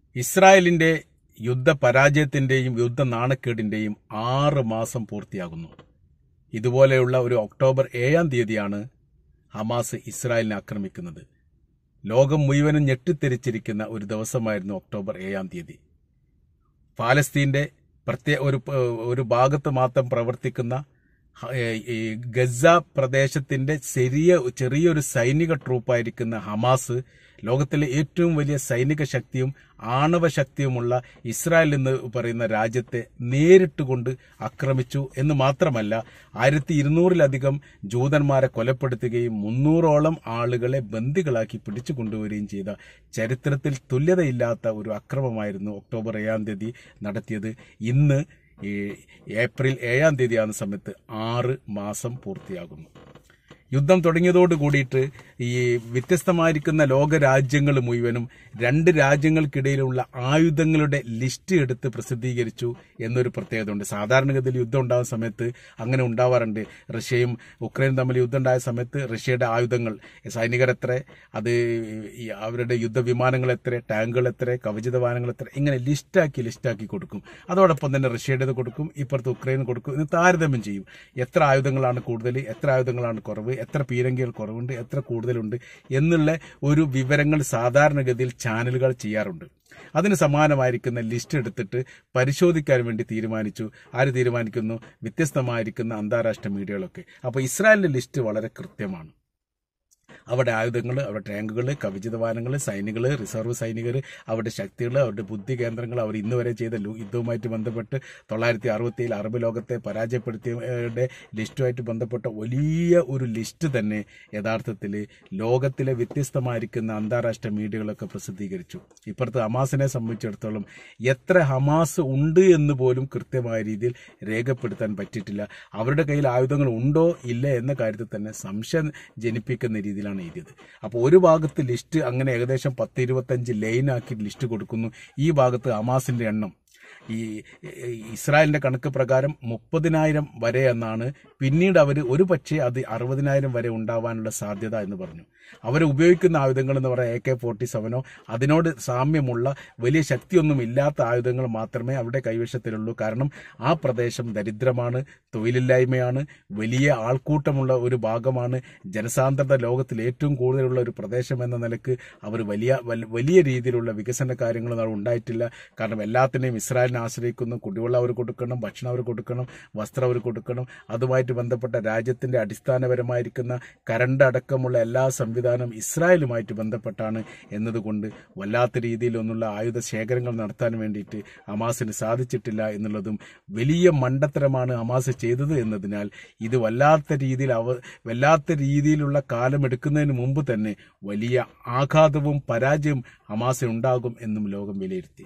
ഇസ്രായേലിന്റെ യുദ്ധ പരാജയത്തിന്റെയും യുദ്ധ നാണക്കേടിന്റെയും ആറ് മാസം പൂർത്തിയാകുന്നു ഇതുപോലെയുള്ള ഒരു ഒക്ടോബർ ഏഴാം തീയതിയാണ് ഹമാസ് ഇസ്രായേലിനെ ആക്രമിക്കുന്നത് ലോകം മുഴുവനും ഞെട്ടിത്തെരിച്ചിരിക്കുന്ന ഒരു ദിവസമായിരുന്നു ഒക്ടോബർ ഏഴാം തീയതി പാലസ്തീന്റെ പ്രത്യേക ഒരു ഒരു ഭാഗത്ത് മാത്രം പ്രവർത്തിക്കുന്ന ഹ- ഏ, ഈ ഗസ പ്രദേശത്തിന്റെ ചെറിയ ചെറിയൊരു സൈനിക ട്രൂപ്പായിരിക്കുന്ന ഹമാസ് ലോകത്തിലെ ഏറ്റവും വലിയ സൈനിക ശക്തിയും ആണവ ശക്തിയുമുള്ള ഇസ്രായേൽ എന്ന് പറയുന്ന രാജ്യത്തെ നേരിട്ട് കൊണ്ട് ആക്രമിച്ചു എന്ന് മാത്രമല്ല ആയിരത്തി ഇരുന്നൂറിലധികം ജൂതന്മാരെ കൊലപ്പെടുത്തുകയും മുന്നൂറോളം ആളുകളെ ബന്ദികളാക്കി പിടിച്ചു കൊണ്ടുവരികയും ചെയ്ത ചരിത്രത്തിൽ തുല്യതയില്ലാത്ത ഒരു അക്രമമായിരുന്നു ഒക്ടോബർ ഏഴാം തീയതി നടത്തിയത് ഇന്ന് ഈ ഏപ്രിൽ ഏഴാം തീയതിയാകുന്ന സമയത്ത് ആറ് മാസം പൂർത്തിയാകുന്നു യുദ്ധം തുടങ്ങിയതോട് കൂടിയിട്ട് ഈ വ്യത്യസ്തമായിരിക്കുന്ന ലോക രാജ്യങ്ങൾ മുഴുവനും രണ്ട് രാജ്യങ്ങൾക്കിടയിലുള്ള ആയുധങ്ങളുടെ ലിസ്റ്റ് എടുത്ത് പ്രസിദ്ധീകരിച്ചു എന്നൊരു പ്രത്യേകത ഉണ്ട് സാധാരണഗതിയിൽ യുദ്ധം ഉണ്ടാകുന്ന സമയത്ത് അങ്ങനെ ഉണ്ടാവാറുണ്ട് റഷ്യയും ഉക്രൈനും തമ്മിൽ യുദ്ധം ഉണ്ടായ സമയത്ത് റഷ്യയുടെ ആയുധങ്ങൾ സൈനികർ എത്ര അത് ഈ അവരുടെ യുദ്ധവിമാനങ്ങൾ എത്ര ടാങ്കുകൾ എത്ര കവചിത വാഹനങ്ങൾ എത്ര ഇങ്ങനെ ലിസ്റ്റാക്കി ലിസ്റ്റാക്കി കൊടുക്കും അതോടൊപ്പം തന്നെ റഷ്യയുടേത് കൊടുക്കും ഇപ്പുറത്ത് ഉക്രൈൻ കൊടുക്കും ഇത് താരതമ്യം ചെയ്യും എത്ര ആയുധങ്ങളാണ് കൂടുതൽ എത്ര ആയുധങ്ങളാണ് കുറവ് എത്ര പീരങ്കികൾ കുറവുണ്ട് എത്ര കൂടുതലുണ്ട് എന്നുള്ള ഒരു വിവരങ്ങൾ സാധാരണഗതിയിൽ ചാനലുകൾ ചെയ്യാറുണ്ട് അതിന് സമാനമായിരിക്കുന്ന ലിസ്റ്റ് എടുത്തിട്ട് പരിശോധിക്കാൻ വേണ്ടി തീരുമാനിച്ചു ആര് തീരുമാനിക്കുന്നു വ്യത്യസ്തമായിരിക്കുന്ന അന്താരാഷ്ട്ര മീഡിയകളൊക്കെ അപ്പോൾ ഇസ്രായേലിന്റെ ലിസ്റ്റ് വളരെ കൃത്യമാണ് അവിടെ ആയുധങ്ങൾ അവിടെ ടാങ്കുകൾ കവചിത വാഹനങ്ങൾ സൈനികൾ റിസർവ് സൈനികർ അവരുടെ ശക്തികൾ അവരുടെ ബുദ്ധി കേന്ദ്രങ്ങൾ അവർ ഇന്ന് വരെ ചെയ്ത ലു- യുദ്ധവുമായിട്ട് ബന്ധപ്പെട്ട് തൊള്ളായിരത്തി അറുപത്തിയേഴ് അറബ് ലോകത്തെ പരാജയപ്പെടുത്തിയവരുടെ ലിസ്റ്റുമായിട്ട് ബന്ധപ്പെട്ട വലിയ ഒരു ലിസ്റ്റ് തന്നെ യഥാർത്ഥത്തിൽ ലോകത്തിലെ വ്യത്യസ്തമായിരിക്കുന്ന അന്താരാഷ്ട്ര മീഡിയകളൊക്കെ പ്രസിദ്ധീകരിച്ചു ഇപ്പുറത്ത് ഹമാസിനെ സംബന്ധിച്ചിടത്തോളം എത്ര ഹമാസ് ഉണ്ട് എന്ന് പോലും കൃത്യമായ രീതിയിൽ രേഖപ്പെടുത്താൻ പറ്റിയിട്ടില്ല അവരുടെ കയ്യിൽ ആയുധങ്ങൾ ഉണ്ടോ ഇല്ല എന്ന കാര്യത്തിൽ തന്നെ സംശയം ജനിപ്പിക്കുന്ന രീതിയിലാണ് എഴുതിയത് അപ്പോൾ ഒരു ഭാഗത്ത് ലിസ്റ്റ് അങ്ങനെ ഏകദേശം പത്ത് ഇരുപത്തഞ്ച് ലൈനാക്കി ലിസ്റ്റ് കൊടുക്കുന്നു ഈ ഭാഗത്ത് ഹമാസിന്റെ എണ്ണം ഈ ഈ ഇസ്രായേലിന്റെ കണക്ക് പ്രകാരം മുപ്പതിനായിരം വരെ എന്നാണ് പിന്നീട് അവർ ഒരു പക്ഷേ അത് അറുപതിനായിരം വരെ ഉണ്ടാവാനുള്ള സാധ്യത എന്ന് പറഞ്ഞു അവർ ഉപയോഗിക്കുന്ന ആയുധങ്ങൾ എന്ന് പറയാൻ എ കെ ഫോർട്ടി സെവനോ അതിനോട് സാമ്യമുള്ള വലിയ ശക്തിയൊന്നും ഇല്ലാത്ത ആയുധങ്ങൾ മാത്രമേ അവിടെ കൈവശത്തിലുള്ളൂ കാരണം ആ പ്രദേശം ദരിദ്രമാണ് തൊഴിലില്ലായ്മയാണ് വലിയ ആൾക്കൂട്ടമുള്ള ഒരു ഭാഗമാണ് ജനസാന്ദ്രത ലോകത്തിൽ ഏറ്റവും കൂടുതലുള്ള ഒരു പ്രദേശം എന്ന നിലക്ക് അവർ വലിയ വൽ- വലിയ രീതിയിലുള്ള വികസന കാര്യങ്ങൾ അവിടെ ഉണ്ടായിട്ടില്ല കാരണം എല്ലാത്തിനെയും ഇസ്രായേലിനെ ആശ്രയിക്കുന്നു കുടിവെള്ളം അവർ കൊടുക്കണം ഭക്ഷണം അവർ കൊടുക്കണം വസ്ത്രം അവർ കൊടുക്കണം അതുമായിട്ട് ബന്ധപ്പെട്ട രാജ്യത്തിന്റെ അടിസ്ഥാനപരമായിരിക്കുന്ന കരണ്ട് അടക്കമുള്ള എല്ലാ സംവിധാനം ഇസ്രായേലുമായിട്ട് ബന്ധപ്പെട്ടാണ് എന്നതുകൊണ്ട് വല്ലാത്ത രീതിയിലൊന്നുള്ള ആയുധ ശേഖരങ്ങൾ നടത്താൻ വേണ്ടിയിട്ട് ഹമാസിന് സാധിച്ചിട്ടില്ല എന്നുള്ളതും വലിയ മണ്ടത്തരമാണ് ഹമാസ് ചെയ്തത് എന്നതിനാൽ ഇത് വല്ലാത്ത രീതിയിൽ അവ വല്ലാത്ത രീതിയിലുള്ള കാലം എടുക്കുന്നതിന് മുമ്പ് തന്നെ വലിയ ആഘാതവും പരാജയവും ഹമാസിനുണ്ടാകും എന്നും ലോകം വിലയിരുത്തി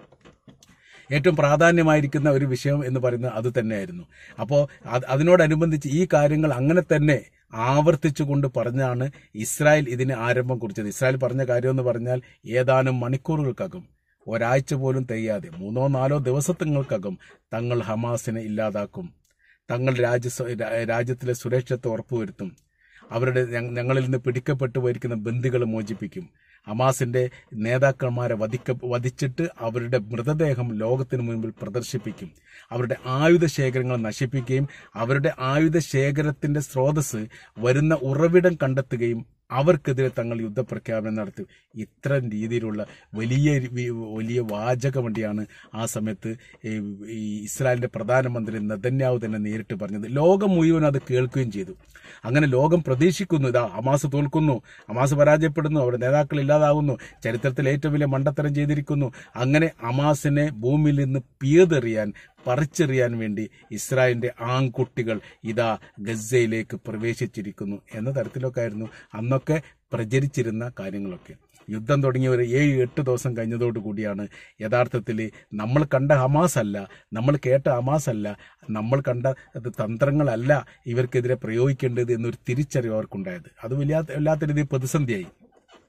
ഏറ്റവും പ്രാധാന്യമായിരിക്കുന്ന ഒരു വിഷയം എന്ന് പറയുന്നത് അത് തന്നെയായിരുന്നു അപ്പോൾ അതിനോടനുബന്ധിച്ച് ഈ കാര്യങ്ങൾ അങ്ങനെ തന്നെ ആവർത്തിച്ചുകൊണ്ട് പറഞ്ഞാണ് ഇസ്രായേൽ ഇതിന് ആരംഭം കുറിച്ചത് ഇസ്രായേൽ പറഞ്ഞ കാര്യം എന്ന് പറഞ്ഞാൽ ഏതാനും മണിക്കൂറുകൾക്കകം ഒരാഴ്ച പോലും തെയ്യാതെ മൂന്നോ നാലോ ദിവസത്തിനകൾക്കകം തങ്ങൾ ഹമാസിനെ ഇല്ലാതാക്കും തങ്ങൾ രാജ്യ രാജ്യത്തിലെ സുരക്ഷത്തെ ഉറപ്പുവരുത്തും അവരുടെ ഞ- ഞങ്ങളിൽ നിന്ന് പിടിക്കപ്പെട്ടു പോയിരിക്കുന്ന ബന്ദികളെ മോചിപ്പിക്കും ഹമാസിന്റെ നേതാക്കന്മാരെ വധിക്ക വധിച്ചിട്ട് അവരുടെ മൃതദേഹം ലോകത്തിന് മുൻപിൽ പ്രദർശിപ്പിക്കും അവരുടെ ആയുധ ശേഖരങ്ങൾ നശിപ്പിക്കുകയും അവരുടെ ആയുധ ശേഖരത്തിന്റെ സ്രോതസ് വരുന്ന ഉറവിടം കണ്ടെത്തുകയും അവർക്കെതിരെ തങ്ങൾ യുദ്ധപ്രഖ്യാപനം നടത്തി ഇത്തരം രീതിയിലുള്ള വലിയ വി- വലിയ വാചകവണ്ടിയാണ് ആ സമയത്ത് ഈ ഈ ഇസ്രായേലിന്റെ പ്രധാനമന്ത്രി നെതന്യാവ് തന്നെ നേരിട്ട് പറഞ്ഞത് ലോകം മുഴുവൻ അത് കേൾക്കുകയും ചെയ്തു അങ്ങനെ ലോകം പ്രതീക്ഷിക്കുന്നു ഇതാ ഹമാസ് തോൽക്കുന്നു ഹമാസ് പരാജയപ്പെടുന്നു അവരുടെ നേതാക്കൾ ഇല്ലാതാകുന്നു ചരിത്രത്തിൽ ഏറ്റവും വലിയ മണ്ടത്തരം ചെയ്തിരിക്കുന്നു അങ്ങനെ ഹമാസിനെ ഭൂമിയിൽ നിന്ന് പിയതെറിയാൻ പറിച്ചെറിയാൻ വേണ്ടി ഇസ്രായേലിന്റെ ആൺകുട്ടികൾ ഇതാ ഗസയിലേക്ക് പ്രവേശിച്ചിരിക്കുന്നു എന്ന തരത്തിലൊക്കെ ആയിരുന്നു അന്നൊക്കെ പ്രചരിച്ചിരുന്ന കാര്യങ്ങളൊക്കെ യുദ്ധം തുടങ്ങിയ ഒരു ഏഴ് എട്ട് ദിവസം കഴിഞ്ഞതോടുകൂടിയാണ് യഥാർത്ഥത്തിൽ നമ്മൾ കണ്ട ഹമാസ് അല്ല നമ്മൾ കേട്ട ഹമാസ് അല്ല നമ്മൾ കണ്ട അത് തന്ത്രങ്ങളല്ല ഇവർക്കെതിരെ പ്രയോഗിക്കേണ്ടത് എന്നൊരു തിരിച്ചറിവ് അവർക്കുണ്ടായത് അത് വലിയ വല്ലാത്ത രീതിയിൽ പ്രതിസന്ധിയായി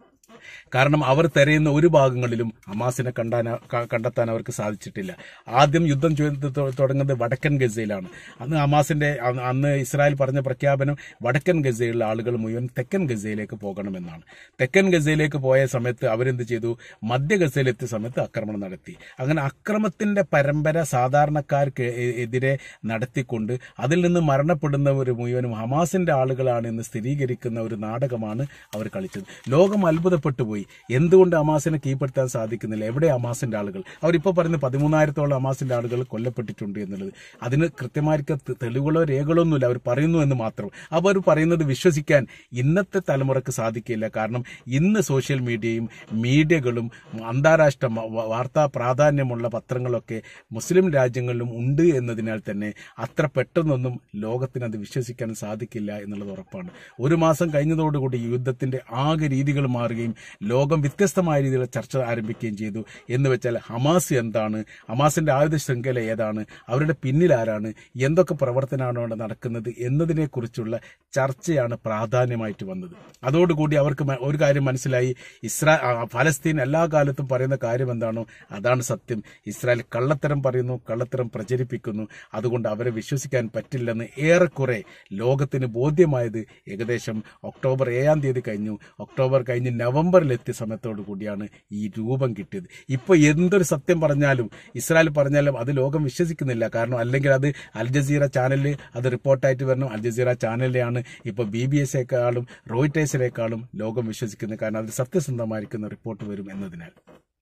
കാരണം അവർ തിരയുന്ന ഒരു ഭാഗങ്ങളിലും ഹമാസിനെ കണ്ടാൻ ക- കണ്ടെത്താൻ അവർക്ക് സാധിച്ചിട്ടില്ല ആദ്യം യുദ്ധം ചെയ്ത് തൊ- തുടങ്ങുന്നത് വടക്കൻ ഗസയിലാണ് അന്ന് ഹമാസിന്റെ അന്ന് അന്ന് ഇസ്രായേൽ പറഞ്ഞ പ്രഖ്യാപനം വടക്കൻ ഗസയിലുള്ള ആളുകൾ മുഴുവൻ തെക്കൻ ഗസയിലേക്ക് പോകണമെന്നാണ് തെക്കൻ ഗസയിലേക്ക് പോയ സമയത്ത് അവരെന്ത് ചെയ്തു മധ്യ ഗസയിലെത്തിയ സമയത്ത് ആക്രമണം നടത്തി അങ്ങനെ അക്രമത്തിന്റെ പരമ്പര സാധാരണക്കാർക്ക് എ- എതിരെ നടത്തിക്കൊണ്ട് അതിൽ നിന്ന് മരണപ്പെടുന്നവർ മുഴുവനും ഹമാസിന്റെ ആളുകളാണ് എന്ന് സ്ഥിരീകരിക്കുന്ന ഒരു നാടകമാണ് അവർ കളിച്ചത് ലോകം അത്ഭുതപ്പെട്ടു പോയി എന്തുകൊണ്ട് ഹമാസിനെ കീഴ്പ്പെടുത്താൻ സാധിക്കുന്നില്ല എവിടെ ഹമാസിന്റെ ആളുകൾ അവരിപ്പോൾ പറയുന്ന പതിമൂന്നായിരത്തോളം ഹമാസിന്റെ ആളുകൾ കൊല്ലപ്പെട്ടിട്ടുണ്ട് എന്നുള്ളത് അതിന് കൃത്യമായിട്ട് തെ- തെളിവുകളോ രേഖകളോ ഒന്നുമില്ല അവർ പറയുന്നു എന്ന് മാത്രം അവർ പറയുന്നത് വിശ്വസിക്കാൻ ഇന്നത്തെ തലമുറക്ക് സാധിക്കില്ല കാരണം ഇന്ന് സോഷ്യൽ മീഡിയയും മീഡിയകളും അന്താരാഷ്ട്ര മ- വ- വാർത്താ പ്രാധാന്യമുള്ള പത്രങ്ങളൊക്കെ മുസ്ലിം രാജ്യങ്ങളിലും ഉണ്ട് എന്നതിനാൽ തന്നെ അത്ര പെട്ടെന്നൊന്നും ലോകത്തിന് അത് വിശ്വസിക്കാൻ സാധിക്കില്ല എന്നുള്ളത് ഉറപ്പാണ് ഒരു മാസം കഴിഞ്ഞതോടുകൂടി ഈ യുദ്ധത്തിന്റെ ആകെ രീതികൾ മാറുകയും ലോകം വ്യത്യസ്തമായ രീതിയിലുള്ള ചർച്ച ആരംഭിക്കുകയും ചെയ്തു എന്ന് വെച്ചാൽ ഹമാസ് എന്താണ് ഹമാസിന്റെ ആയുധ ശൃംഖല ഏതാണ് അവരുടെ പിന്നിൽ ആരാണ് എന്തൊക്കെ പ്രവർത്തനമാണ് അവിടെ നടക്കുന്നത് എന്നതിനെക്കുറിച്ചുള്ള ചർച്ചയാണ് പ്രാധാന്യമായിട്ട് വന്നത് അതോടുകൂടി അവർക്ക് മ- ഒരു കാര്യം മനസ്സിലായി ഇസ്രാ ആ, ഫലസ്തീൻ എല്ലാ കാലത്തും പറയുന്ന കാര്യം എന്താണോ അതാണ് സത്യം ഇസ്രായേൽ കള്ളത്തരം പറയുന്നു കള്ളത്തരം പ്രചരിപ്പിക്കുന്നു അതുകൊണ്ട് അവരെ വിശ്വസിക്കാൻ പറ്റില്ലെന്ന് ഏറെക്കുറെ ലോകത്തിന് ബോധ്യമായത് ഏകദേശം ഒക്ടോബർ ഏഴാം തീയതി കഴിഞ്ഞു ഒക്ടോബർ കഴിഞ്ഞ് നവംബറിൽ എത്തിയ സമയത്തോടു കൂടിയാണ് ഈ രൂപം കിട്ടിയത് ഇപ്പൊ എന്തൊരു സത്യം പറഞ്ഞാലും ഇസ്രായേൽ പറഞ്ഞാലും അത് ലോകം വിശ്വസിക്കുന്നില്ല കാരണം അല്ലെങ്കിൽ അത് അൽ ജസീറ ചാനലിൽ അത് റിപ്പോർട്ടായിട്ട് വരണം അൽ ജസീറ ചാനലിലെയാണ് ഇപ്പൊ ബി ബി എസിനേക്കാളും റോയിറ്റേഴ്സിനേക്കാളും ലോകം വിശ്വസിക്കുന്നത് കാരണം അതിൽ സത്യസന്ധമായിരിക്കുന്ന റിപ്പോർട്ട് വരും എന്നതിനാൽ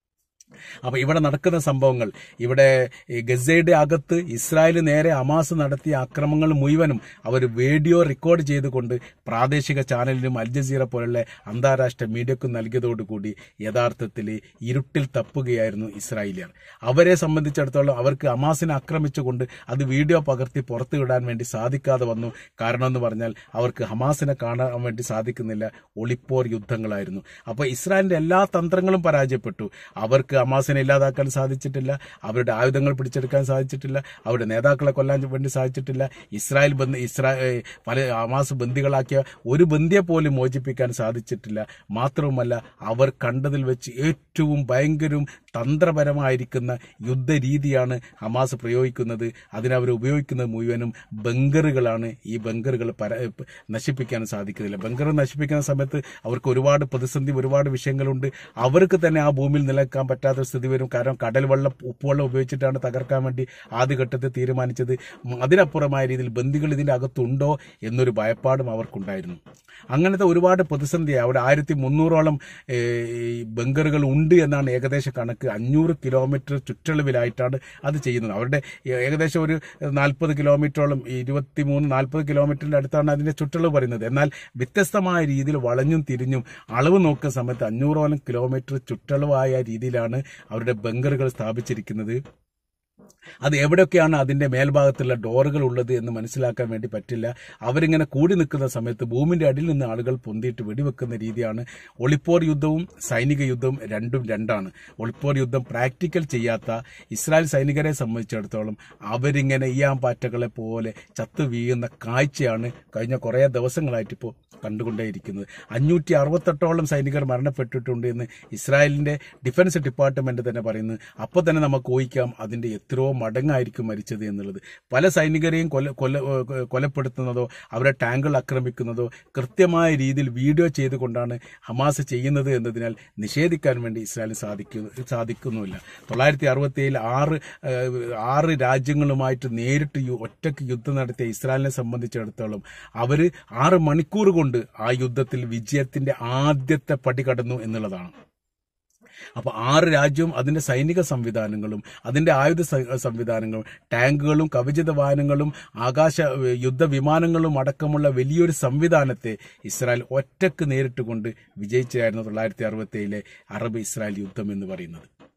അപ്പൊ ഇവിടെ നടക്കുന്ന സംഭവങ്ങൾ ഇവിടെ ഈ ഗസയുടെ അകത്ത് ഇസ്രായേൽ നേരെ ഹമാസ് നടത്തിയ ആക്രമണങ്ങൾ മുഴുവനും അവർ വീഡിയോ റെക്കോർഡ് ചെയ്തുകൊണ്ട് പ്രാദേശിക ചാനലിനും അൽ ജസീറ പോലുള്ള അന്താരാഷ്ട്ര മീഡിയക്കും നൽകിയതോടുകൂടി യഥാർത്ഥത്തിൽ ഇരുട്ടിൽ തപ്പുകയായിരുന്നു ഇസ്രായേലിയർ അവരെ സംബന്ധിച്ചിടത്തോളം അവർക്ക് ഹമാസിനെ ആക്രമിച്ചുകൊണ്ട് അത് വീഡിയോ പകർത്തി പുറത്തുവിടാൻ വേണ്ടി സാധിക്കാതെ വന്നു കാരണം എന്ന് പറഞ്ഞാൽ അവർക്ക് ഹമാസിനെ കാണാൻ വേണ്ടി സാധിക്കുന്നില്ല ഒളിപ്പോർ യുദ്ധങ്ങളായിരുന്നു അപ്പൊ ഇസ്രായേലിന്റെ എല്ലാ തന്ത്രങ്ങളും പരാജയപ്പെട്ടു അവർക്ക് ഹമാസിനെ ഇല്ലാതാക്കാൻ സാധിച്ചിട്ടില്ല അവരുടെ ആയുധങ്ങൾ പിടിച്ചെടുക്കാൻ സാധിച്ചിട്ടില്ല അവരുടെ നേതാക്കളെ കൊല്ലാൻ വേണ്ടി സാധിച്ചിട്ടില്ല ഇസ്രായേൽ ബന്ധ ഇസ്രായേൽ പല ഹമാസ് ബന്ദികളാക്കിയ ഒരു ബന്ദിയെ പോലും മോചിപ്പിക്കാൻ സാധിച്ചിട്ടില്ല മാത്രവുമല്ല അവർ കണ്ടതിൽ വെച്ച് ഏറ്റവും ഭയങ്കരവും തന്ത്രപരമായിരിക്കുന്ന യുദ്ധരീതിയാണ് ഹമാസ് പ്രയോഗിക്കുന്നത് അതിനവർ ഉപയോഗിക്കുന്നത് മുഴുവനും ബങ്കറുകളാണ് ഈ ബങ്കറുകൾ പര നശിപ്പിക്കാൻ സാധിക്കുന്നില്ല ബങ്കർ നശിപ്പിക്കുന്ന സമയത്ത് അവർക്ക് ഒരുപാട് പ്രതിസന്ധി ഒരുപാട് വിഷയങ്ങളുണ്ട് അവർക്ക് തന്നെ ആ ഭൂമിയിൽ നിലനിൽക്കാൻ പറ്റാത്ത സ്ഥിതി വരും കാരണം കടൽ വെള്ളം ഉപ്പുവെള്ളം ഉപയോഗിച്ചിട്ടാണ് തകർക്കാൻ വേണ്ടി ആദ്യഘട്ടത്തിൽ തീരുമാനിച്ചത് ഉം, അതിനപ്പുറമായ രീതിയിൽ ബന്ദികൾ ഇതിന്റെ അകത്തുണ്ടോ എന്നൊരു ഭയപ്പാടും അവർക്കുണ്ടായിരുന്നു അങ്ങനത്തെ ഒരുപാട് പ്രതിസന്ധി അവിടെ ആയിരത്തി മുന്നൂറോളം ബങ്കറുകൾ ഉണ്ട് എന്നാണ് ഏകദേശ കണക്ക് അഞ്ഞൂറ് കിലോമീറ്റർ ചുറ്റളവിലായിട്ടാണ് അത് ചെയ്യുന്നത് അവരുടെ ഏകദേശം ഒരു നാൽപ്പത് കിലോമീറ്ററോളം ഇരുപത്തിമൂന്ന് നാൽപ്പത് കിലോമീറ്ററിന്റെ അടുത്താണ് അതിന്റെ ചുറ്റളവ് പറയുന്നത് എന്നാൽ വ്യത്യസ്തമായ രീതിയിൽ വളഞ്ഞും തിരിഞ്ഞും അളവ് നോക്കുന്ന സമയത്ത് അഞ്ഞൂറോളം കിലോമീറ്റർ ചുറ്റളവായ രീതിയിലാണ് അവരുടെ ബങ്കറുകൾ സ്ഥാപിച്ചിരിക്കുന്നത് അത് എവിടെയൊക്കെയാണ് അതിന്റെ മേൽഭാഗത്തുള്ള ഡോറുകൾ ഉള്ളത് എന്ന് മനസ്സിലാക്കാൻ വേണ്ടി പറ്റില്ല അവരിങ്ങനെ കൂടി നിൽക്കുന്ന സമയത്ത് ഭൂമിന്റെ അടിയിൽ നിന്ന് ആളുകൾ പൊന്തിയിട്ട് വെടിവെക്കുന്ന രീതിയാണ് ഒളിപ്പോർ യുദ്ധവും സൈനിക യുദ്ധവും രണ്ടും രണ്ടാണ് ഒളിപ്പോർ യുദ്ധം പ്രാക്ടിക്കൽ ചെയ്യാത്ത ഇസ്രായേൽ സൈനികരെ സംബന്ധിച്ചിടത്തോളം അവരിങ്ങനെ ഈയാമ്പാറ്റകളെ പോലെ ചത്തു വീഴുന്ന കാഴ്ചയാണ് കഴിഞ്ഞ കുറേ ദിവസങ്ങളായിട്ട് ഇപ്പോൾ കണ്ടുകൊണ്ടേയിരിക്കുന്നത് അഞ്ഞൂറ്റി അറുപത്തെട്ടോളം സൈനികർ മരണപ്പെട്ടിട്ടുണ്ട് എന്ന് ഇസ്രായേലിന്റെ ഡിഫൻസ് ഡിപ്പാർട്ട്മെന്റ് തന്നെ പറയുന്നു അപ്പോൾ തന്നെ നമുക്ക് ഊഹിക്കാം അതിന്റെ എത്രയോ മടങ്ങായിരിക്കും മരിച്ചത് എന്നുള്ളത് പല സൈനികരെയും കൊല കൊല ഏഹ് കൊലപ്പെടുത്തുന്നതോ അവരെ ടാങ്കുകൾ ആക്രമിക്കുന്നതോ കൃത്യമായ രീതിയിൽ വീഡിയോ ചെയ്തുകൊണ്ടാണ് ഹമാസ് ചെയ്യുന്നത് എന്നതിനാൽ നിഷേധിക്കാൻ വേണ്ടി ഇസ്രായേലിന് സാധിക്കുന്നു സാധിക്കുന്നുമില്ല തൊള്ളായിരത്തി അറുപത്തി ഏഴിൽ ആറ് ഏഹ്, ആറ് രാജ്യങ്ങളുമായിട്ട് നേരിട്ട് യു- ഒറ്റയ്ക്ക് യുദ്ധം നടത്തിയ ഇസ്രായേലിനെ സംബന്ധിച്ചിടത്തോളം അവര് ആറ് മണിക്കൂർ കൊണ്ട് ആ യുദ്ധത്തിൽ വിജയത്തിന്റെ ആദ്യത്തെ പടി കടന്നു എന്നുള്ളതാണ് അപ്പൊ ആറ് രാജ്യവും അതിന്റെ സൈനിക സംവിധാനങ്ങളും അതിന്റെ ആയുധ സ- സംവിധാനങ്ങളും ടാങ്കുകളും കവചിത വാഹനങ്ങളും ആകാശ ഏഹ്, യുദ്ധവിമാനങ്ങളും അടക്കമുള്ള വലിയൊരു സംവിധാനത്തെ ഇസ്രായേൽ ഒറ്റക്ക് നേരിട്ടുകൊണ്ട് വിജയിച്ചായിരുന്നു തൊള്ളായിരത്തി അറുപത്തി ഏഴിലെ അറബ് ഇസ്രായേൽ യുദ്ധം എന്ന് പറയുന്നത്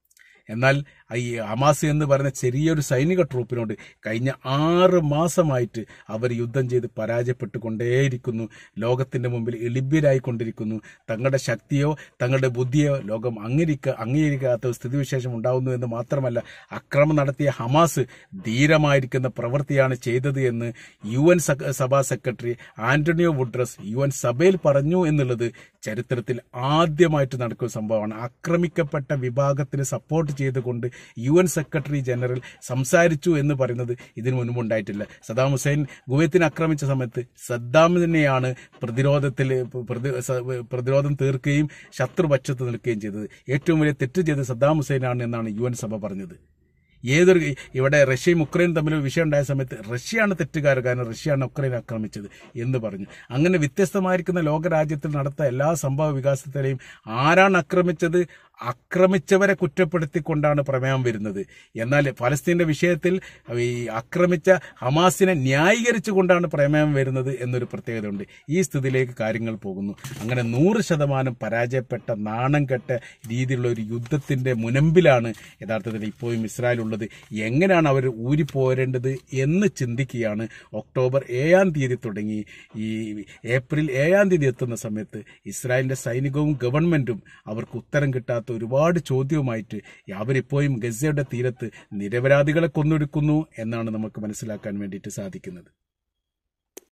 എന്നാൽ ഈ ഹമാസ് എന്ന് പറയുന്ന ചെറിയൊരു സൈനിക ട്രൂപ്പിനോട് കഴിഞ്ഞ ആറ് മാസമായിട്ട് അവർ യുദ്ധം ചെയ്ത് പരാജയപ്പെട്ടുകൊണ്ടേയിരിക്കുന്നു ലോകത്തിന്റെ മുമ്പിൽ എളിഭ്യരായിക്കൊണ്ടിരിക്കുന്നു തങ്ങളുടെ ശക്തിയോ തങ്ങളുടെ ബുദ്ധിയോ ലോകം അംഗീകരിക്ക അംഗീകരിക്കാത്ത ഒരു സ്ഥിതിവിശേഷം ഉണ്ടാവുന്നു എന്ന് മാത്രമല്ല അക്രമം നടത്തിയ ഹമാസ് ധീരമായിരിക്കുന്ന പ്രവൃത്തിയാണ് ചെയ്തത് എന്ന് യു എൻ സഭാ സെക്രട്ടറി ആന്റണിയോ വുഡ്രസ് യു എൻ സഭയിൽ പറഞ്ഞു എന്നുള്ളത് ചരിത്രത്തിൽ ആദ്യമായിട്ട് നടക്കുന്ന സംഭവമാണ് ആക്രമിക്കപ്പെട്ട വിഭാഗത്തിന് സപ്പോർട്ട് ചെയ്തുകൊണ്ട് യു എൻ സെക്രട്ടറി ജനറൽ സംസാരിച്ചു എന്ന് പറയുന്നത് ഇതിനു മുൻപ് ഉണ്ടായിട്ടില്ല സദാം ഹുസൈൻ കുവൈത്തിനെ ആക്രമിച്ച സമയത്ത് സദ്ദാമിനെയാണ് പ്രതിരോധത്തിൽ പ്രതി- സ- പ്രതിരോധം തീർക്കുകയും ശത്രുപക്ഷത്ത് നിൽക്കുകയും ചെയ്തത് ഏറ്റവും വലിയ തെറ്റ് ചെയ്തത് സദ്ദാം ഹുസൈനാണ് എന്നാണ് യു എൻ സഭ പറഞ്ഞത് ഏതൊരു ഇവിടെ റഷ്യയും ഉക്രൈനും തമ്മിൽ ഒരു വിഷയം ഉണ്ടായ സമയത്ത് റഷ്യയാണ് തെറ്റുകാർ കാരണം റഷ്യയാണ് ഉക്രൈൻ ആക്രമിച്ചത് എന്ന് പറഞ്ഞു അങ്ങനെ വ്യത്യസ്തമായിരിക്കുന്ന ലോകരാജ്യത്തിൽ നടത്ത എല്ലാ സംഭവ വികാസത്തിലെയും ആരാണ് ആക്രമിച്ചത് ആക്രമിച്ചവരെ കുറ്റപ്പെടുത്തിക്കൊണ്ടാണ് പ്രമേയം വരുന്നത് എന്നാൽ ഫലസ്തീന്റെ വിഷയത്തിൽ ഈ ആക്രമിച്ച ഹമാസിനെ ന്യായീകരിച്ചുകൊണ്ടാണ് പ്രമേയം വരുന്നത് എന്നൊരു പ്രത്യേകതയുണ്ട് ഈ സ്ഥിതിയിലേക്ക് കാര്യങ്ങൾ പോകുന്നു അങ്ങനെ നൂറ് ശതമാനം പരാജയപ്പെട്ട നാണം കെട്ട രീതിയിലുള്ള ഒരു യുദ്ധത്തിന്റെ മുനമ്പിലാണ് യഥാർത്ഥത്തിൽ ഇപ്പോഴും ഇസ്രായേൽ ഉള്ളത് എങ്ങനെയാണ് അവർ ഊരിപ്പോരേണ്ടത് എന്ന് ചിന്തിക്കുകയാണ് ഒക്ടോബർ ഏഴാം തീയതി തുടങ്ങി ഈ ഏപ്രിൽ ഏഴാം തീയതി എത്തുന്ന സമയത്ത് ഇസ്രായേലിന്റെ സൈനികവും ഗവൺമെന്റും അവർക്ക് ഉത്തരം കിട്ടാത്ത ഒരുപാട് ചോദ്യവുമായിട്ട് അവരിപ്പോഴും ഗസയുടെ തീരത്ത് നിരപരാധികളെ കൊന്നൊടുക്കുന്നു എന്നാണ് നമുക്ക് മനസ്സിലാക്കാൻ വേണ്ടിയിട്ട് സാധിക്കുന്നത്